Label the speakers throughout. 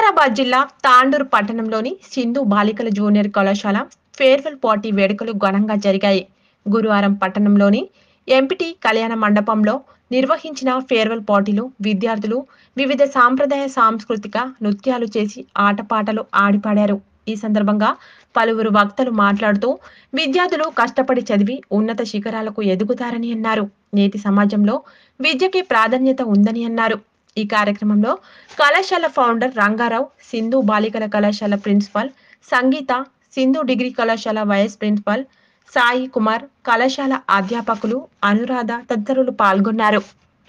Speaker 1: వికారాబాద్ జిల్లా తాండూరు పట్టణంలోని సింధు బాలికల జూనియర్ కళాశాల ఫేర్వెల్ పార్టీ వేడుకలు ఘనంగా జరిగాయి గురువారం పట్టణంలోని ఎంపిటి కళ్యాణ మండపంలో నిర్వహించిన ఫేర్వెల్ పార్టీలో విద్యార్థులు వివిధ సాంప్రదాయ సాంస్కృతిక నృత్యాలు చేసి ఆటపాటలు ఆడిపాడారు ఈ సందర్భంగా పలువురు వక్తలు మాట్లాడుతూ విద్యార్థులు కష్టపడి చదివి ఉన్నత శిఖరాలకు ఎదుగుతారని అన్నారు నేటి సమాజంలో విద్యకి ప్రాధాన్యత ఉందని అన్నారు ఈ కార్యక్రమంలో కళాశాల ఫౌండర్ రంగారావు సింధు బాలికల కళాశాల ప్రిన్సిపాల్ సంగీత సింధు డిగ్రీ కళాశాల వైస్ ప్రిన్సిపాల్ సాయి కుమార్ కళాశాల అధ్యాపకులు అనురాధ తదితరులు పాల్గొన్నారు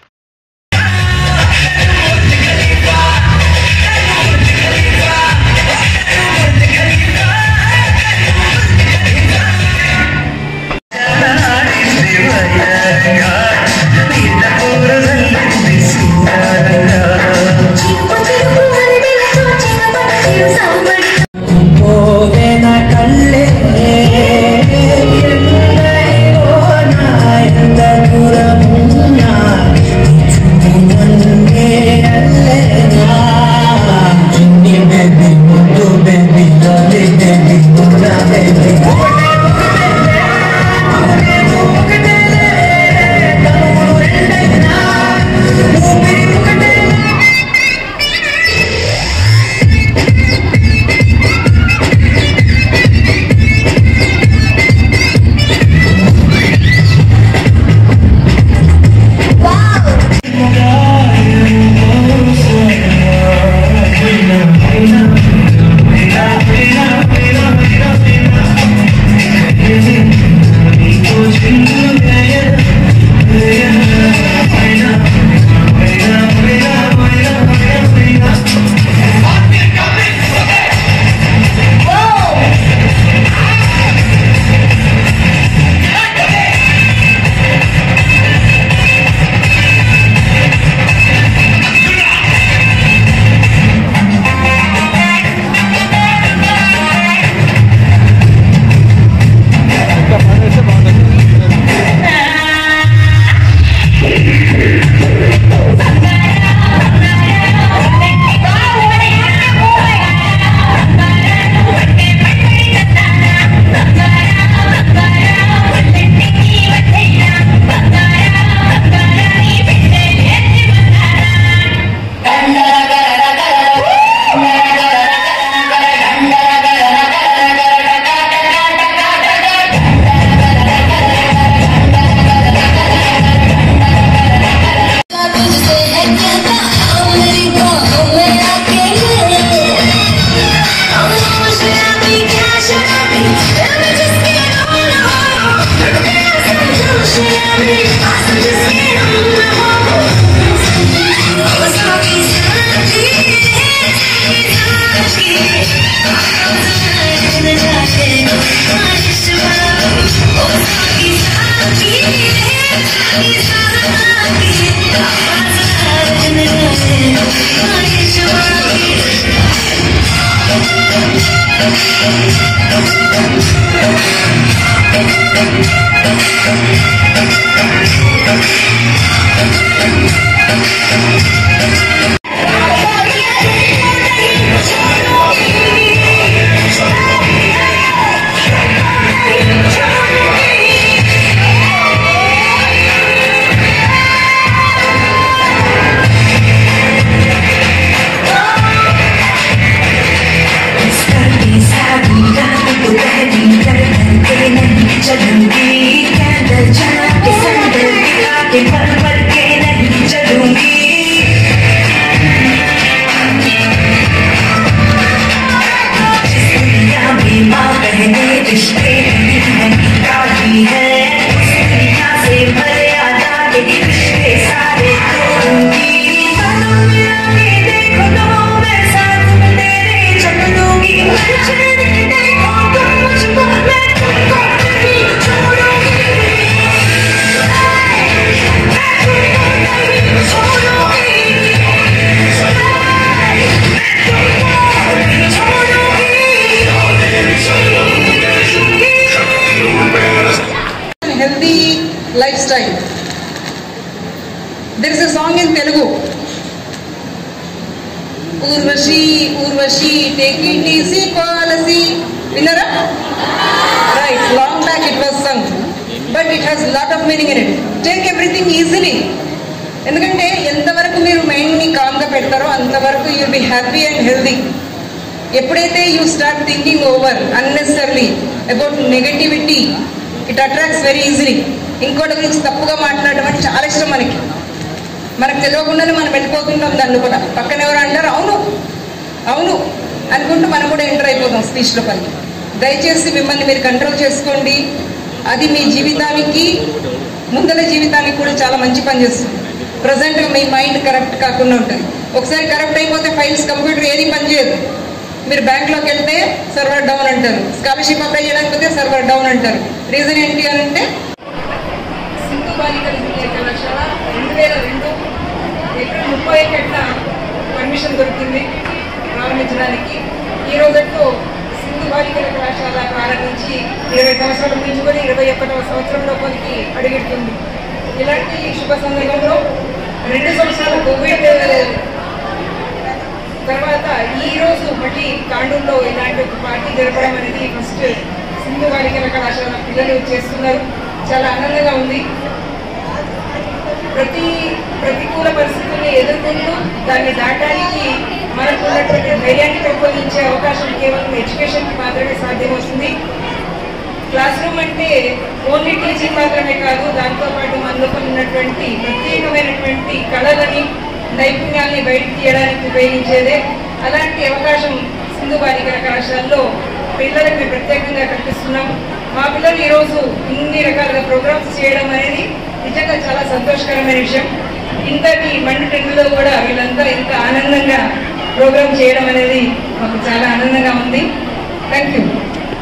Speaker 2: పోವೆನ ಕಲ್ಲೆ ನಾಯಂದ ದೂರ ಮುನ್ನ ಒಂದೇ ಅಲ್ಲೇ ಚಿನ್ನಿ ಬೇಬಿ ಮುದ್ದು ಬೇಬಿ ಲಲಿ ಬೇಬಿ ಮುನ್ನ baby
Speaker 3: healthy lifestyle. There is a song in Telugu. Urvashi Urvashi take it easy policy విన్నరా right long back it was sung but it has lot of meaning in it take everything easily ఎందుకంటే ఎంతవరకు మీరు మైండ్ని కామ్గా పెడతారో అంతవరకు you be happy and healthy ఎప్పుడైతే you start thinking over unnecessarily about negativity it attracts very easily ఇంకోటి గురించి తప్పుగా మాట్లాడడం అంటే చాలా ఇష్టం మనకి మనకు తెలియకుండానే మనం వెళ్ళిపోతుంటాం దాన్ని కూడా పక్కన ఎవరు అంటారు అవును అవును అనుకుంటూ మనం కూడా ఎంటర్ అయిపోతాం స్పీచ్ లోపలికి దయచేసి మిమ్మల్ని మీరు కంట్రోల్ చేసుకోండి అది మీ జీవితానికి ముందర జీవితానికి కూడా చాలా మంచి పని చేస్తుంది ప్రజెంట్గా మీ మైండ్ కరెక్ట్ కాకుండా ఉంటుంది ఒకసారి కరెక్ట్ అయిపోతే ఫైల్స్ కంప్యూటర్ ఏది పనిచేయదు మీరు బ్యాంక్లోకి వెళ్తే సర్వర్ డౌన్ అంటారు స్కాలర్షిప్ అప్లై చేయడానికి పోతే సర్వర్ డౌన్ అంటారు రీజన్ ఏంటి అని అంటే సింధు బాలికల జూనియర్ కళాశాల రెండు వేల రెండు ఏప్రిల్ ముప్పై ఒకటిన పర్మిషన్ దొరికింది ప్రారంభించడానికి ఈ రోజుతో సింధు బాలికల కళాశాల ప్రారంభించి ఇరవై సంవత్సరాలు ముగించుకొని ఇరవై ఒకటవ సంవత్సరం లోపలికి అడుగెడుతుంది ఇలాంటి శుభ సందర్భంలో రెండు సంవత్సరాల కోవిడ్ తర్వాత ఈ రోజు మళ్ళీ కాండూరులో ఇలాంటి ఒక పార్టీ జరపడం అనేది ఫస్ట్ సింధు బాలికల కళాశాల పిల్లలు చేస్తున్నారు చాలా ఆనందంగా ఉంది ప్రతి ప్రతికూల పరిస్థితుల్ని ఎదుర్కొంటూ దాన్ని దాటానికి మనకు ఉన్నటువంటి ధైర్యాన్ని పెంపొందించే అవకాశం కేవలం ఎడ్యుకేషన్కి మాత్రమే సాధ్యమవుతుంది క్లాస్ రూమ్ అంటే ఓన్లీ టీచింగ్ మాత్రమే కాదు దాంతోపాటు మనలో ఉన్నటువంటి ప్రత్యేకమైనటువంటి కళలని నైపుణ్యాల్ని బయటకు తీయడానికి ఉపయోగించేదే అలాంటి అవకాశం సింధు బాలికల కళాశాలలో పిల్లలకు మేము ప్రత్యేకంగా కల్పిస్తున్నాం మా పిల్లలు ఈరోజు ఇన్ని రకాలుగా ప్రోగ్రామ్స్ చేయడం అనేది నిజంగా చాలా సంతోషకరమైన విషయం ఇంతటి మండు టెంట్లో కూడా వీళ్ళంతా ఇంత ఆనందంగా ప్రోగ్రామ్ చేయడం అనేది మాకు చాలా ఆనందంగా ఉంది థ్యాంక్ యూ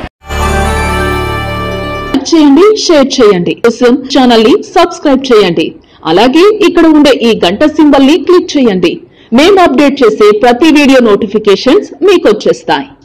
Speaker 4: లైక్ చేయండి షేర్ చేయండి కోసం ఛానల్ ని సబ్స్క్రైబ్ చేయండి అలాగే ఇక్కడ ఉండే ఈ గంట సింబల్ ని క్లిక్ చేయండి మేము అప్డేట్ చేసే ప్రతి వీడియో నోటిఫికేషన్స్ మీకు వచ్చేస్తాయి